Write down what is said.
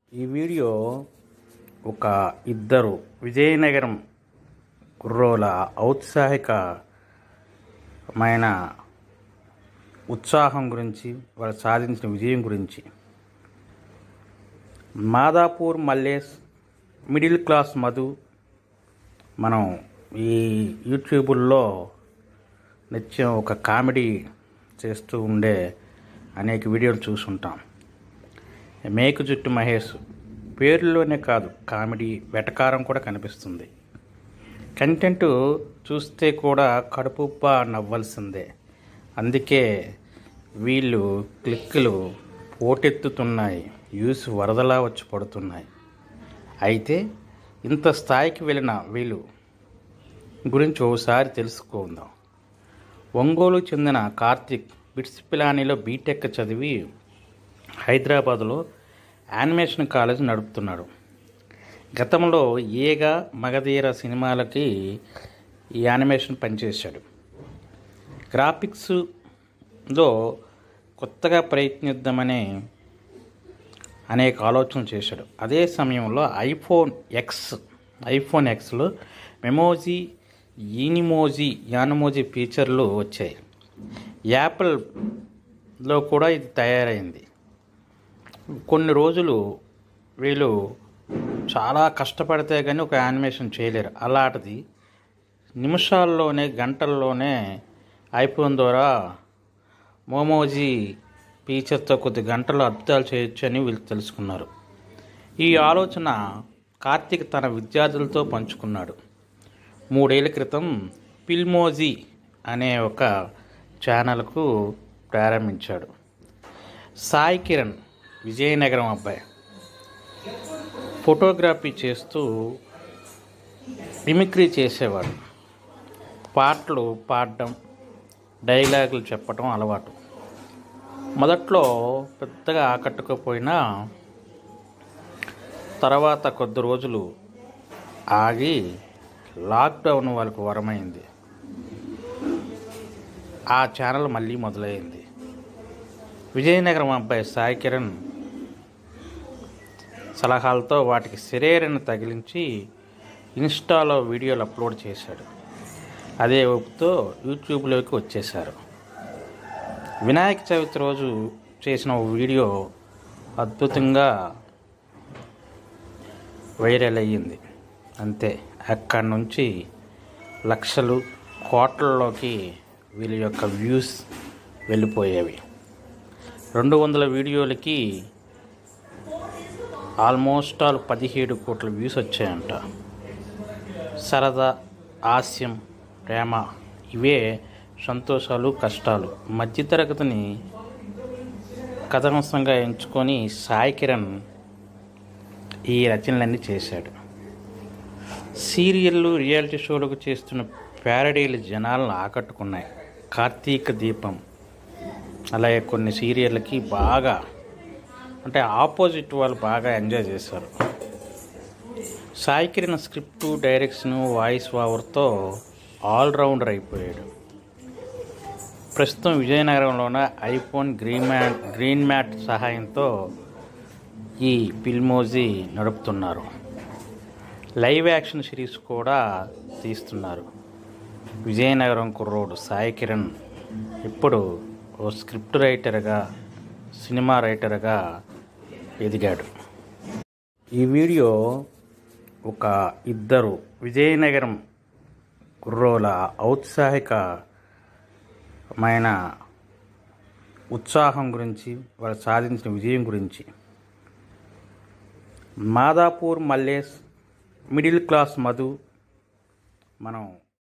ఈ వీడియో ఒక ఇద్దరు విజయనగరం కుర్రోల ఔత్సాహికమైన ఉత్సాహం గురించి వాళ్ళు సాధించిన విజయం గురించి మాదాపూర్ మల్లేష్ మిడిల్ క్లాస్ మధు మనం ఈ యూట్యూబుల్లో నిత్యం ఒక కామెడీ చేస్తూ ఉండే అనేక వీడియోలు చూసుంటాం మేకు జుట్టు మహేష్ పేరులోనే కాదు కామెడీ వెటకారం కూడా కనిపిస్తుంది కంటెంట్ చూస్తే కూడా కడుపుబ్బ నవ్వాల్సిందే అందుకే వీళ్ళు క్లిక్కులు పోటెత్తుతున్నాయి యూస్ వరదలా వచ్చి పడుతున్నాయి అయితే ఇంత స్థాయికి వెళ్ళిన వీళ్ళు గురించి ఒకసారి తెలుసుకుందాం ఒంగోలు చెందిన కార్తిక్ బిట్స్ పిలానీలో బీటెక్ చదివి హైదరాబాద్లో యానిమేషన్ కాలేజ్ నడుపుతున్నాడు గతంలో ఏగా మగధీర సినిమాలకి ఈ యానిమేషన్ పనిచేశాడు గ్రాఫిక్స్లో కొత్తగా ప్రయత్నిద్దామనే అనేక ఆలోచనలు చేశాడు అదే సమయంలో ఐఫోన్ ఎక్స్ ఐఫోన్ ఎక్స్లో మెమోజీ ఈనిమోజీ యానమోజీ ఫీచర్లు వచ్చాయి యాపిల్లో కూడా ఇది తయారైంది కొన్ని రోజులు వీళ్ళు చాలా కష్టపడితే కానీ ఒక యానిమేషన్ చేయలేరు అలాంటిది నిమిషాల్లోనే గంటల్లోనే ఐఫోన్ ద్వారా మోమోజీ ఫీచర్తో కొద్ది గంటలు అద్భుతాలు చేయొచ్చు అని వీళ్ళు తెలుసుకున్నారు ఈ ఆలోచన కార్తీక్ తన విద్యార్థులతో పంచుకున్నాడు మూడేళ్ల క్రితం పిల్మోజీ అనే ఒక ఛానల్కు ప్రారంభించాడు సాయి కిరణ్ విజయనగరం అబ్బాయి ఫోటోగ్రఫీ చేస్తూ మిమిక్రీ చేసేవాడు పాటలు పాడడం డైలాగులు చెప్పడం అలవాటు మొదట్లో పెద్దగా ఆకట్టుకోపోయినా తర్వాత కొద్ది రోజులు ఆగి లాక్డౌన్ వాళ్ళకు వరమైంది ఆ ఛానల్ మళ్ళీ మొదలైంది విజయనగరం అబ్బాయి సాయి కిరణ్ సలహాలతో వాటికి శరీరాన్ని తగిలించి ఇన్స్టాలో వీడియోలు అప్లోడ్ చేశాడు అదే ఊపుతో యూట్యూబ్లోకి వచ్చేశారు వినాయక చవితి రోజు చేసిన ఓ వీడియో అద్భుతంగా వైరల్ అయ్యింది అంతే అక్కడి నుంచి లక్షలు కోట్లలోకి వీళ్ళ యొక్క వ్యూస్ వెళ్ళిపోయేవి రెండు వందల వీడియోలకి ఆల్మోస్ట్ ఆల్ పదిహేడు కోట్ల వ్యూస్ వచ్చాయంట సరదా హాస్యం ప్రేమ ఇవే సంతోషాలు కష్టాలు మధ్యతరగతిని కథాంశంగా ఎంచుకొని సాయి కిరణ్ ఈ రచనలన్నీ చేశాడు సీరియళ్ళు రియాలిటీ షోలకు చేస్తున్న ప్యారడీలు జనాలను ఆకట్టుకున్నాయి కార్తీక దీపం అలాగే కొన్ని సీరియళ్ళకి బాగా అంటే ఆపోజిట్ వాళ్ళు బాగా ఎంజాయ్ చేశారు Sai Kiran script direction voice ఓవర్తో ఆల్రౌండర్ అయిపోయాడు ప్రస్తుతం విజయనగరంలోన iPhone green mat green mat సహాయంతో ఈ ఫిల్మోజీ నడుపుతున్నారు లైవ్ యాక్షన్ సిరీస్ కూడా తీస్తున్నారు విజయనగరం కుర్రోడు సాయి కిరణ్ ఇప్పుడు ఓ స్క్రిప్ట్ రైటర్గా సినిమా రైటర్గా ఎదిగాడు ఈ వీడియో ఒక ఇద్దరు విజయనగరం కుర్రోల ఔత్సాహికమైన ఉత్సాహం గురించి వాళ్ళు సాధించిన విజయం గురించి మాదాపూర్ మల్లేష్ మిడిల్ క్లాస్ మధు మనం